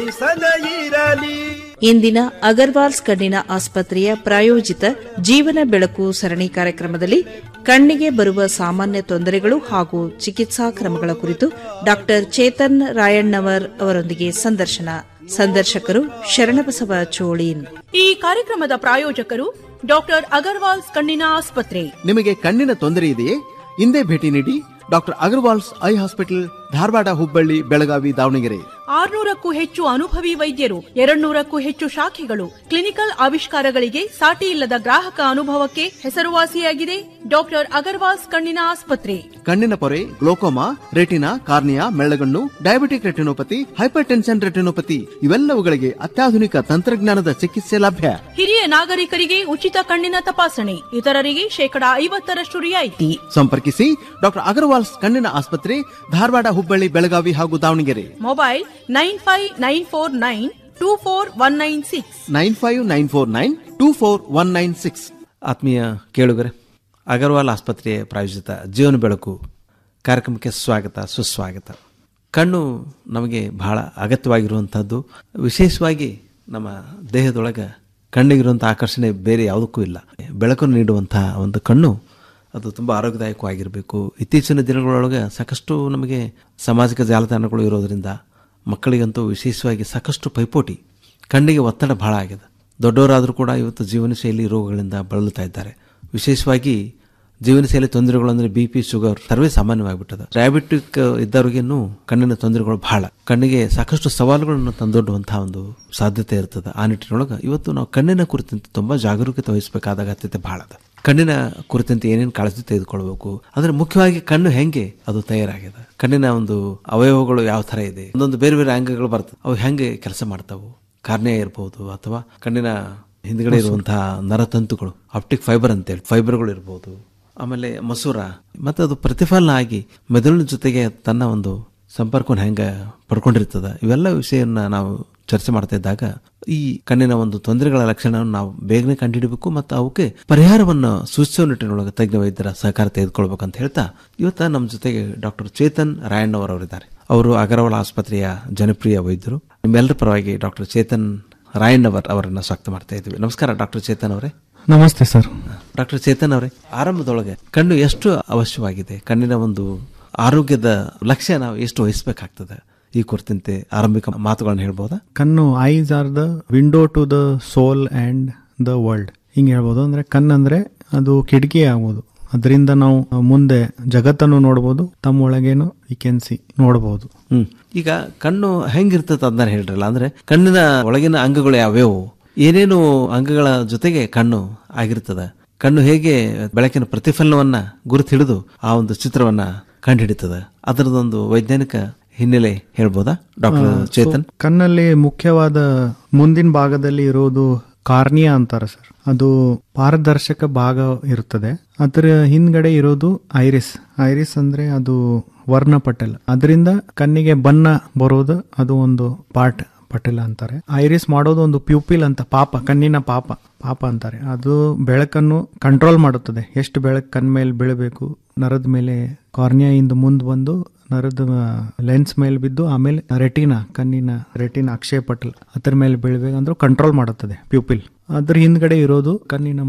ಸದಾ ಇರಲಿ ಇಂದಿನ ಅಗರ್ವಾಲ್ಸ್ ಕಣ್ಣಿನ ಆಸ್ಪತ್ರೆಯ ಪ್ರಾಯೋಜಿತ ಜೀವನ ಬೆಳಕು ಸರಣಿ ಕಾರ್ಯಕ್ರಮದಲ್ಲಿ ಕಣ್ಣಿಗೆ ಬರುವ ಸಾಮಾನ್ಯ ತೊಂದರೆಗಳು ಹಾಗೂ ಚಿಕಿತ್ಸಾ ಕ್ರಮಗಳ ಕುರಿತು ಡಾ ಚೇತನ್ ರಾಯಣ್ಣವರ್ ಅವರೊಂದಿಗೆ ಸಂದರ್ಶನ ಸಂದರ್ಶಕರು ಶರಣಬಸವ ಚೋಳೀನ್ ಈ ಕಾರ್ಯಕ್ರಮದ ಪ್ರಾಯೋಜಕರು ಡಾಕ್ಟರ್ ಅಗರ್ವಾಲ್ಸ್ ಕಣ್ಣಿನ ಆಸ್ಪತ್ರೆ ನಿಮಗೆ ಕಣ್ಣಿನ ತೊಂದರೆ ಇದೆಯೇ ಹಿಂದೆ ಭೇಟಿ ನೀಡಿ doctor Agarwals eye hospital Dharwad Hubballi Belagavi Davanagere ಆರ್ನೂರಕ್ಕೂ ಹೆಚ್ಚು ಅನುಭವಿ ವೈದ್ಯರು ಎರಡ್ನೂರಕ್ಕೂ ಹೆಚ್ಚು ಶಾಖೆಗಳು ಕ್ಲಿನಿಕಲ್ ಆವಿಷ್ಕಾರಗಳಿಗೆ ಸಾಟಿ ಇಲ್ಲದ ಗ್ರಾಹಕ ಅನುಭವಕ್ಕೆ ಹೆಸರುವಾಸಿಯಾಗಿದೆ ಡಾಕ್ಟರ್ ಅಗರ್ವಾಲ್ಸ್ ಕಣ್ಣಿನ ಆಸ್ಪತ್ರೆ ಕಣ್ಣಿನ ಪೊರೆ ಗ್ಲೋಕೋಮಾ ರೆಟಿನಾ ಕಾರ್ನಿಯಾ ಮೆಳ್ಳಗಣ್ಣು diabetic retinopathy hypertension retinopathy ಇವೆಲ್ಲವುಗಳಿಗೆ ಅತ್ಯಾಧುನಿಕ ತಂತ್ರಜ್ಞಾನದ ಚಿಕಿತ್ಸೆ ಲಭ್ಯ ಹಿರಿಯ ನಾಗರಿಕರಿಗೆ ಉಚಿತ ಕಣ್ಣಿನ ತಪಾಸಣೆ ಇತರರಿಗೆ ಶೇಕಡಾ ಐವತ್ತರಷ್ಟು ರಿಯಾಯಿತಿ ಸಂಪರ್ಕಿಸಿ ಡಾಕ್ಟರ್ ಅಗರ್ವಾಲ್ಸ್ ಕಣ್ಣಿನ ಆಸ್ಪತ್ರೆ ಧಾರವಾಡ ಹುಬ್ಬಳ್ಳಿ ಬೆಳಗಾವಿ ಹಾಗೂ Davanagere mobile nine five nine four nine two four one nine six nine five nine four nine two four one nine six ಆತ್ಮೀಯ ಕೇಳುಗರೆ ಅಗರ್ವಾಲ್ ಆಸ್ಪತ್ರೆಯ ಪ್ರಾಯೋಜಿತ ಜೀವನ ಬೆಳಕು ಕಾರ್ಯಕ್ರಮಕ್ಕೆ ಸ್ವಾಗತ ಸುಸ್ವಾಗತ ಕಣ್ಣು ನಮಗೆ ಬಹಳ ಅಗತ್ಯವಾಗಿರುವಂಥದ್ದು ವಿಶೇಷವಾಗಿ ನಮ್ಮ ದೇಹದೊಳಗೆ ಕಣ್ಣಿಗಿರುವಂಥ ಆಕರ್ಷಣೆ ಬೇರೆ ಯಾವುದಕ್ಕೂ ಇಲ್ಲ ಬೆಳಕನ್ನು ನೀಡುವಂಥ ಒಂದು ಕಣ್ಣು ಅದು ತುಂಬ ಆರೋಗ್ಯದಾಯಕವಾಗಿರಬೇಕು ಇತ್ತೀಚಿನ ದಿನಗಳೊಳಗೆ ಸಾಕಷ್ಟು ನಮಗೆ ಸಾಮಾಜಿಕ ಜಾಲತಾಣಗಳು ಇರೋದರಿಂದ ಮಕ್ಕಳಿಗಂತೂ ವಿಶೇಷವಾಗಿ ಸಾಕಷ್ಟು ಪೈಪೋಟಿ ಕಣ್ಣಿಗೆ ಒತ್ತಡ ಬಹಳ ಆಗಿದೆ ದೊಡ್ಡವರಾದರೂ ಕೂಡ ಇವತ್ತು ಜೀವನ ಶೈಲಿ ರೋಗಗಳಿಂದ ಬಳಲುತ್ತಾ ಇದ್ದಾರೆ ವಿಶೇಷವಾಗಿ ಜೀವನ ಶೈಲಿ ತೊಂದರೆಗಳು ಅಂದರೆ ಬಿ ಪಿ ಶುಗರ್ ಸರ್ವೇ ಸಾಮಾನ್ಯವಾಗಿಬಿಟ್ಟದ ಡಯಾಬಿಟಿಕ್ ಇದ್ದವರಿಗೇನು ಕಣ್ಣಿನ ತೊಂದರೆಗಳು ಬಹಳ ಕಣ್ಣಿಗೆ ಸಾಕಷ್ಟು ಸವಾಲುಗಳನ್ನು ತಂದೊಡ್ಡುವಂತಹ ಒಂದು ಸಾಧ್ಯತೆ ಇರ್ತದೆ ಆ ನಿಟ್ಟಿನೊಳಗೆ ಇವತ್ತು ನಾವು ಕಣ್ಣಿನ ಕುರಿತಂತೆ ತುಂಬ ಜಾಗರೂಕತೆ ವಹಿಸಬೇಕಾದ ಅಗತ್ಯತೆ ಬಹಳ ಅದ ಕಣ್ಣಿನ ಕುರಿತಂತೆ ಏನೇನು ಕಾಳಜಿ ತೆಗೆದುಕೊಳ್ಬೇಕು ಅಂದ್ರೆ ಮುಖ್ಯವಾಗಿ ಕಣ್ಣು ಹೆಂಗೆ ಅದು ತಯಾರಾಗಿದೆ ಕಣ್ಣಿನ ಒಂದು ಅವಯವಗಳು ಯಾವ ಥರ ಇದೆ ಒಂದೊಂದು ಬೇರೆ ಬೇರೆ ಅಂಗಗಳು ಬರ್ತವೆ ಅವು ಹೆಂಗೆ ಕೆಲಸ ಮಾಡ್ತಾವು ಕಾರ್ನಿಯ ಇರ್ಬೋದು ಅಥವಾ ಕಣ್ಣಿನ ಹಿಂದ್ಗಡೆ ಇರುವಂತಹ ನರತಂತುಗಳು ಆಪ್ಟಿಕ್ ಫೈಬರ್ ಅಂತೇಳಿ ಫೈಬರ್ಗಳು ಇರ್ಬೋದು ಆಮೇಲೆ ಮಸೂರ ಮತ್ತು ಅದು ಪ್ರತಿಫಲನ ಆಗಿ ಮೆದುಳಿನ ಜೊತೆಗೆ ತನ್ನ ಒಂದು ಸಂಪರ್ಕವನ್ನು ಹೆಂಗೆ ಪಡ್ಕೊಂಡಿರ್ತದ ಇವೆಲ್ಲ ವಿಷಯನ ನಾವು ಚರ್ಚೆ ಮಾಡ್ತಾ ಇದ್ದಾಗ ಈ ಕಣ್ಣಿನ ಒಂದು ತೊಂದರೆಗಳ ಲಕ್ಷಣವನ್ನು ನಾವು ಬೇಗನೆ ಕಂಡುಹಿಡಬೇಕು ಮತ್ತು ಅವಕ್ಕೆ ಪರಿಹಾರವನ್ನು ಸೂಚಿಸುವ ನಿಟ್ಟಿನೊಳಗೆ ತಜ್ಞ ವೈದ್ಯರ ಸಹಕಾರ ತೆಗೆದುಕೊಳ್ಬೇಕಂತ ಹೇಳ್ತಾ ಇವತ್ತ ನಮ್ಮ ಜೊತೆಗೆ ಡಾಕ್ಟರ್ ಚೇತನ್ ರಾಯಣ್ಣವರ್ ಅವರಿದ್ದಾರೆ ಅವರು ಅಗರವಾಳ ಆಸ್ಪತ್ರೆಯ ಜನಪ್ರಿಯ ವೈದ್ಯರು ನಿಮ್ಮೆಲ್ಲರ ಪರವಾಗಿ ಡಾಕ್ಟರ್ ಚೇತನ್ ರಾಯಣ್ಣವರ್ ಅವರನ್ನ ಸ್ವಾಗತ ಮಾಡ್ತಾ ಇದ್ದೀವಿ ನಮಸ್ಕಾರ ಡಾಕ್ಟರ್ ಚೇತನ್ ಅವರೇ ನಮಸ್ತೆ ಸರ್ ಡಾಕ್ಟರ್ ಚೇತನ್ ಅವರೇ ಆರಂಭದೊಳಗೆ ಕಣ್ಣು ಎಷ್ಟು ಅವಶ್ಯವಾಗಿದೆ ಕಣ್ಣಿನ ಒಂದು ಆರೋಗ್ಯದ ಲಕ್ಷ್ಯ ನಾವು ಎಷ್ಟು ವಹಿಸಬೇಕಾಗ್ತದೆ ಈ ಕುರಿತಂತೆ ಆರಂಭಿಕ ಮಾತುಗಳನ್ನು ಹೇಳ್ಬೋದಾ ಕಣ್ಣು eyes are the window to the soul and the world ಹಿಂಗೆ ಹೇಳ್ಬೋದು ಅಂದ್ರೆ ಕಣ್ಣಂದ್ರೆ ಅದು ಕಿಟಕಿ ಆಗ್ಬೋದು ಅದರಿಂದ ನಾವು ಮುಂದೆ ಜಗತ್ತನ್ನು ನೋಡ್ಬೋದು ತಮ್ಮೊಳಗೇನು ವಿ ಕ್ಯಾನ್ ಸಿ ನೋಡಬಹುದು ಹ್ಮ್ ಈಗ ಕಣ್ಣು ಹೆಂಗಿರ್ತದೆ ಅದನ್ನ ಹೇಳ್ರಲ್ಲ ಅಂದ್ರೆ ಕಣ್ಣಿನ ಒಳಗಿನ ಅಂಗಗಳು ಯಾವ್ಯಾವು ಏನೇನು ಅಂಗಗಳ ಜೊತೆಗೆ ಕಣ್ಣು ಆಗಿರ್ತದ ಕಣ್ಣು ಹೇಗೆ ಬೆಳಕಿನ ಪ್ರತಿಫಲನವನ್ನ ಗುರುತು ಹಿಡಿದು ಆ ಒಂದು ಚಿತ್ರವನ್ನ ಕಂಡುಹಿಡಿತದ ಅದರದೊಂದು ವೈಜ್ಞಾನಿಕ ಹಿನ್ನೆಲೆ ಹೇಳ್ಬೋದಾ ಡಾಕ್ಟರ್ ಚೇತನ್ ಕಣ್ಣಲ್ಲಿ ಮುಖ್ಯವಾದ ಮುಂದಿನ ಭಾಗದಲ್ಲಿ ಇರೋದು ಕಾರ್ನಿಯಾ ಅಂತಾರೆ ಸರ್ ಅದು ಪಾರದರ್ಶಕ ಭಾಗ ಇರುತ್ತದೆ ಅದರ ಹಿಂದ್ಗಡೆ ಇರೋದು ಐರಿಸ್ ಐರಿಸ್ ಅಂದ್ರೆ ಅದು ವರ್ಣಪಟಲ ಅದರಿಂದ ಕಣ್ಣಿಗೆ ಬಣ್ಣ ಬರೋದು ಅದು ಒಂದು ಪಾರ್ಟ್ ಪಟಲ ಅಂತಾರೆ ಐರಿಸ್ ಮಾಡೋದು ಒಂದು ಪ್ಯೂಪಿಲ್ ಅಂತ ಪಾಪ ಕಣ್ಣಿನ ಪಾಪ ಪಾಪ ಅಂತಾರೆ ಅದು ಬೆಳಕನ್ನು ಕಂಟ್ರೋಲ್ ಮಾಡುತ್ತದೆ ಎಷ್ಟು ಬೆಳಕು ಕಣ್ ಮೇಲೆ ಬೀಳಬೇಕು ನರದ ಮೇಲೆ ಕಾರ್ನಿಯಾ ಇಂದ ಮುಂದೆ ಬಂದು ನರದ ಲೆನ್ಸ್ ಮೇಲೆ ಬಿದ್ದು ಆಮೇಲೆ ರೆಟಿನಾ ಕಣ್ಣಿನ ರೆಟಿನಾ ಅಕ್ಷಯ ಪಟಲ ಅದ್ರ ಮೇಲೆ ಬೀಳ್ಬೇಕಂದ್ರೆ ಕಂಟ್ರೋಲ್ ಮಾಡುತ್ತದೆ ಪ್ಯೂಪಿಲ್ ಅದ್ರ ಹಿಂದ್ಗಡೆ ಇರೋದು ಕಣ್ಣಿನ